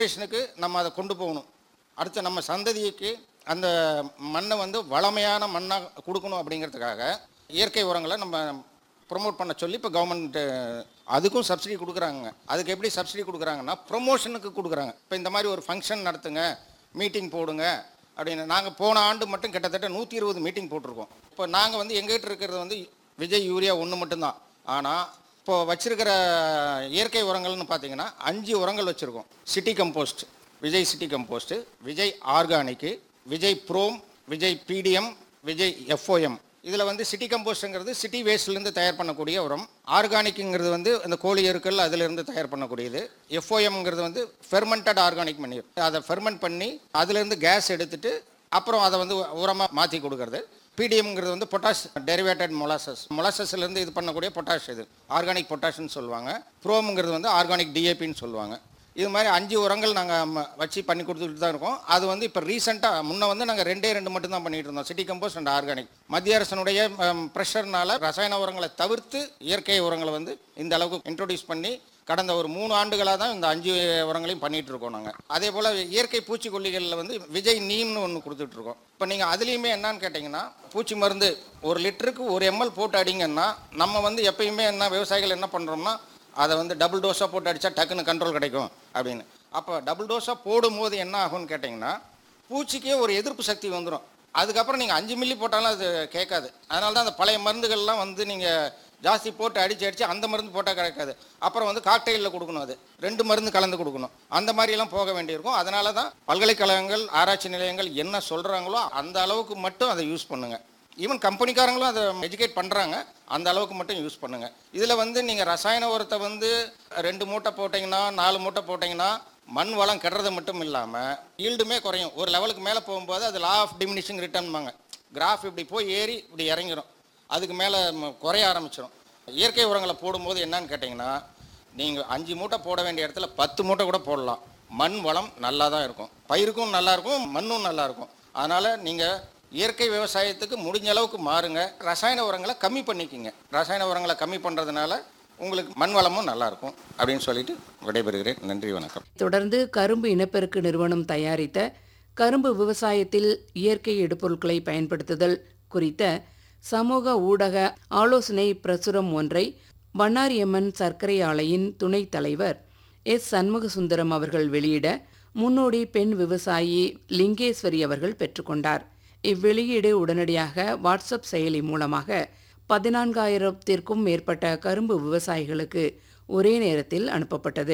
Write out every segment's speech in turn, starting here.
ஜெனரேஷனுக்கு நம்ம அதை கொண்டு போகணும் அடுத்து நம்ம சந்ததிக்கு அந்த மண்ணை வந்து வளமையான மண்ணாக கொடுக்கணும் அப்படிங்கிறதுக்காக இயற்கை உரங்களை நம்ம ப்ரொமோட் பண்ண சொல்லி இப்போ கவர்மெண்ட் அதுக்கும் சப்சிடி கொடுக்குறாங்க அதுக்கு எப்படி சப்சிடி கொடுக்குறாங்கன்னா ப்ரொமோஷனுக்கு கொடுக்குறாங்க இப்போ இந்த மாதிரி ஒரு ஃபங்க்ஷன் நடத்துங்க மீட்டிங் போடுங்க அப்படின்னு நாங்கள் போன ஆண்டு மட்டும் கிட்டத்தட்ட நூற்றி இருபது மீட்டிங் போட்டிருக்கோம் இப்போ நாங்கள் வந்து எங்ககிட்ட இருக்கிறது வந்து விஜய் யூரியா ஒன்று மட்டும்தான் ஆனால் இப்போ வச்சிருக்கிற இயற்கை உரங்கள்னு பார்த்தீங்கன்னா அஞ்சு உரங்கள் வச்சுருக்கோம் city compost Vijay city compost Vijay organic Vijay PROM Vijay PDM Vijay FOM இதில் வந்து சிட்டி கம்போஸ்ட்ங்கிறது சிட்டி வேஸ்ட்லேருந்து தயார் பண்ணக்கூடிய உரம் ஆர்கானிக்குங்கிறது வந்து அந்த கோழி எருக்கள் அதிலிருந்து தயார் பண்ணக்கூடியது எஃப்ஓஎம்ங்கிறது வந்து ஃபெர்மெண்டட் ஆர்கானிக் மணி அதை ஃபெர்மெண்ட் பண்ணி அதுலேருந்து கேஸ் எடுத்துட்டு அப்புறம் அதை வந்து உரமாக மாற்றி கொடுக்கறது பிடிஎம்ங்கிறது வந்து பொட்டாஷ் டெரிவேட்டட் மொலாசஸ் மொலாசஸ்லேருந்து இது பண்ணக்கூடிய பொட்டாஷ் இது ஆர்கானிக் பொட்டாஷ்னு சொல்லுவாங்க ப்ரோமுங்கிறது வந்து ஆர்கானிக் டிஏபின்னு சொல்லுவாங்க இது மாதிரி அஞ்சு உரங்கள் நாங்கள் வச்சு பண்ணி கொடுத்துட்டு தான் இருக்கோம் அது வந்து இப்போ ரீசெண்டாக முன்ன வந்து நாங்கள் ரெண்டே ரெண்டு மட்டும் தான் பண்ணிட்டு இருந்தோம் சிட்டி கம்போஸ்ட் அண்ட் ஆர்கானிக் மத்திய அரசனுடைய ப்ரெஷர்னால ரசாயன உரங்களை தவிர்த்து இயற்கை உரங்களை வந்து இந்த அளவுக்கு இன்ட்ரோடியூஸ் பண்ணி கடந்த ஒரு மூணு ஆண்டுகளாக தான் இந்த அஞ்சு உரங்களையும் பண்ணிட்டு இருக்கோம் நாங்கள் அதே போல் இயற்கை பூச்சிக்கொல்லிகளில் வந்து விஜய் நீம்னு ஒன்று கொடுத்துட்ருக்கோம் இப்போ நீங்கள் அதுலேயுமே என்னன்னு கேட்டிங்கன்னா பூச்சி மருந்து ஒரு லிட்டருக்கு ஒரு எம்எல் போட்டு அடிங்கன்னா நம்ம வந்து எப்பயுமே என்ன விவசாயிகள் என்ன பண்ணுறோம்னா அதை வந்து டபுள் டோஸாக போட்டு அடித்தா டக்குன்னு கண்ட்ரோல் கிடைக்கும் அப்படின்னு அப்போ டபுள் டோஸாக போடும்போது என்ன ஆகும்னு கேட்டிங்கன்னா பூச்சிக்கே ஒரு எதிர்ப்பு சக்தி வந்துடும் அதுக்கப்புறம் நீங்கள் அஞ்சு மில்லி போட்டாலும் அது கேட்காது அதனால தான் அந்த பழைய மருந்துகள்லாம் வந்து நீங்கள் ஜாஸ்தி போட்டு அடித்து அடித்து அந்த மருந்து போட்டால் கிடைக்காது அப்புறம் வந்து காக்டெயிலில் கொடுக்கணும் அது ரெண்டு மருந்து கலந்து கொடுக்கணும் அந்த மாதிரியெல்லாம் போக வேண்டியிருக்கும் அதனால தான் பல்கலைக்கழகங்கள் ஆராய்ச்சி நிலையங்கள் என்ன சொல்கிறாங்களோ அந்த அளவுக்கு மட்டும் அதை யூஸ் பண்ணுங்கள் ஈவன் கம்பெனிக்காரங்களும் அதை எஜுகேட் பண்ணுறாங்க அந்த அளவுக்கு மட்டும் யூஸ் பண்ணுங்கள் இதில் வந்து நீங்கள் ரசாயன உரத்தை வந்து ரெண்டு மூட்டை போட்டிங்கன்னா நாலு மூட்டை போட்டிங்கன்னா மண் வளம் கெடுறது மட்டும் இல்லாமல் ஈல்டுமே குறையும் ஒரு லெவலுக்கு மேலே போகும்போது அது லா ஆஃப் டிமினிஷிங் ரிட்டர்ன்பாங்க கிராஃப் இப்படி போய் ஏறி இப்படி இறங்கிரும் அதுக்கு மேலே குறைய ஆரம்பிச்சிடும் இயற்கை உரங்களை போடும்போது என்னன்னு கேட்டிங்கன்னா நீங்கள் அஞ்சு மூட்டை போட வேண்டிய இடத்துல பத்து மூட்டை கூட போடலாம் மண் வளம் நல்லா தான் இருக்கும் பயிருக்கும் நல்லா இருக்கும் மண்ணும் நல்லா இருக்கும் அதனால் நீங்கள் இயற்கை விவசாயத்துக்கு முடிஞ்ச அளவுக்கு மாறுங்க ரசாயன உரங்களை கம்மி பண்ணிக்கிங்க ரசாயன உரங்களை கம்மி பண்ணுறதுனால உங்களுக்கு மண் வளமும் நல்லா இருக்கும் அப்படின்னு சொல்லிட்டு விடைபெறுகிறேன் நன்றி வணக்கம் தொடர்ந்து கரும்பு இனப்பெருக்கு நிறுவனம் தயாரித்த கரும்பு விவசாயத்தில் இயற்கை இடுபொருட்களை பயன்படுத்துதல் குறித்த சமூக ஊடக ஆலோசனை பிரசுரம் ஒன்றை பண்ணாரியம்மன் சர்க்கரை ஆலையின் துணைத் தலைவர் எஸ் சண்முகசுந்தரம் அவர்கள் வெளியிட முன்னோடி பெண் விவசாயி லிங்கேஸ்வரி அவர்கள் பெற்றுக்கொண்டார் இவ்வெளியீடு உடனடியாக வாட்ஸ்அப் செயலி மூலமாக பதினான்காயிரத்திற்கும் மேற்பட்ட கரும்பு விவசாயிகளுக்கு ஒரே நேரத்தில் அனுப்பப்பட்டது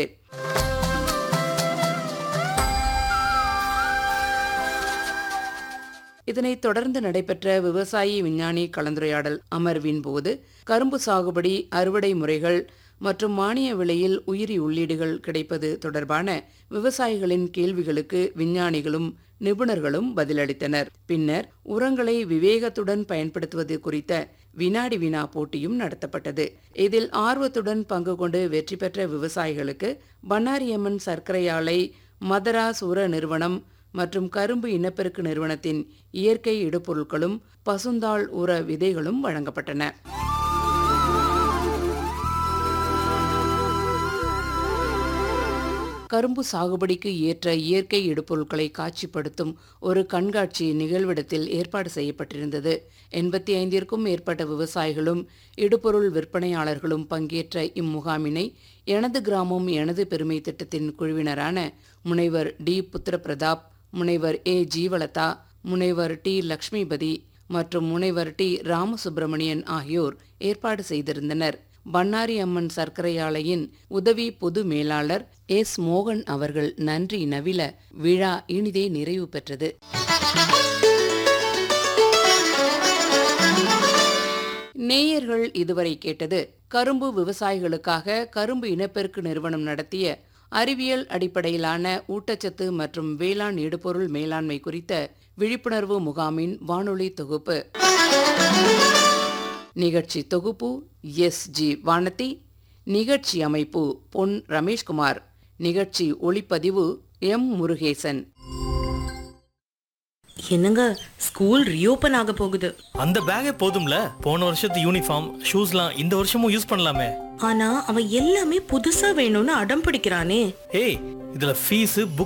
இதனைத் தொடர்ந்து நடைபெற்ற விவசாயி விஞ்ஞானி கலந்துரையாடல் அமர்வின் போது கரும்பு சாகுபடி அறுவடை முறைகள் மற்றும் மானிய விலையில் உயிரி உள்ளீடுகள் கிடைப்பது தொடர்பான விவசாயிகளின் கேள்விகளுக்கு விஞ்ஞானிகளும் நிபுணர்களும் பதிலளித்தனர் பின்னர் உரங்களை விவேகத்துடன் பயன்படுத்துவது குறித்த வினாடி வினா போட்டியும் நடத்தப்பட்டது இதில் ஆர்வத்துடன் பங்கு கொண்டு வெற்றி பெற்ற விவசாயிகளுக்கு பண்ணாரியம்மன் சர்க்கரை ஆலை மதராஸ் உர நிறுவனம் மற்றும் கரும்பு இனப்பெருக்கு நிறுவனத்தின் இயற்கை இடுபொருட்களும் பசுந்தாள் உர விதைகளும் வழங்கப்பட்டன கரும்பு சாகுபடிக்கு ஏற்ற இயற்கை இடுபொருட்களை காட்சிப்படுத்தும் ஒரு கண்காட்சி நிகழ்விடத்தில் ஏற்பாடு செய்யப்பட்டிருந்தது எண்பத்தி ஐந்திற்கும் மேற்பட்ட விவசாயிகளும் இடுபொருள் விற்பனையாளர்களும் பங்கேற்ற இம்முகாமினை எனது கிராமம் எனது பெருமை திட்டத்தின் குழுவினரான முனைவர் டி புத்திரபிரதாப் முனைவர் ஏ ஜீவலதா முனைவர் டி லக்ஷ்மிபதி மற்றும் முனைவர் டி ராமசுப்பிரமணியன் ஆகியோர் ஏற்பாடு செய்திருந்தனர் பண்ணாரி அம்மன் சர்க்கரை ஆலையின் உதவி பொது மேலாளர் எஸ் மோகன் அவர்கள் நன்றி நவில விழா இனிதே நிறைவு பெற்றது நேயர்கள் இதுவரை கேட்டது கரும்பு விவசாயிகளுக்காக கரும்பு இனப்பெருக்கு நிறுவனம் நடத்திய அறிவியல் அடிப்படையிலான ஊட்டச்சத்து மற்றும் வேளாண் இடுபொருள் மேலாண்மை குறித்த விழிப்புணர்வு முகாமின் வானொலி தொகுப்பு நிகழ்ச்சி தொகுப்பு எஸ் ஜி வானதி நிகழ்ச்சி அமைப்பு பொன் ரமேஷ்குமார் நிகழ்ச்சி ஒளிப்பதிவு எம் முருகேசன் என்னங்க ஸ்கூல் ரீஓபன் ஆக போகுது அந்த பேக்கே போதும்ல போன வருஷத்து யூனிஃபார்ம் ஷூஸ்லாம் இந்த வருஷமும் யூஸ் பண்ணலாமே ஆனா அவன் எல்லாமே புதுசா வேணும்னு அடம் பிடிக்கிறானே ஏய் இதுல ஃபீஸ்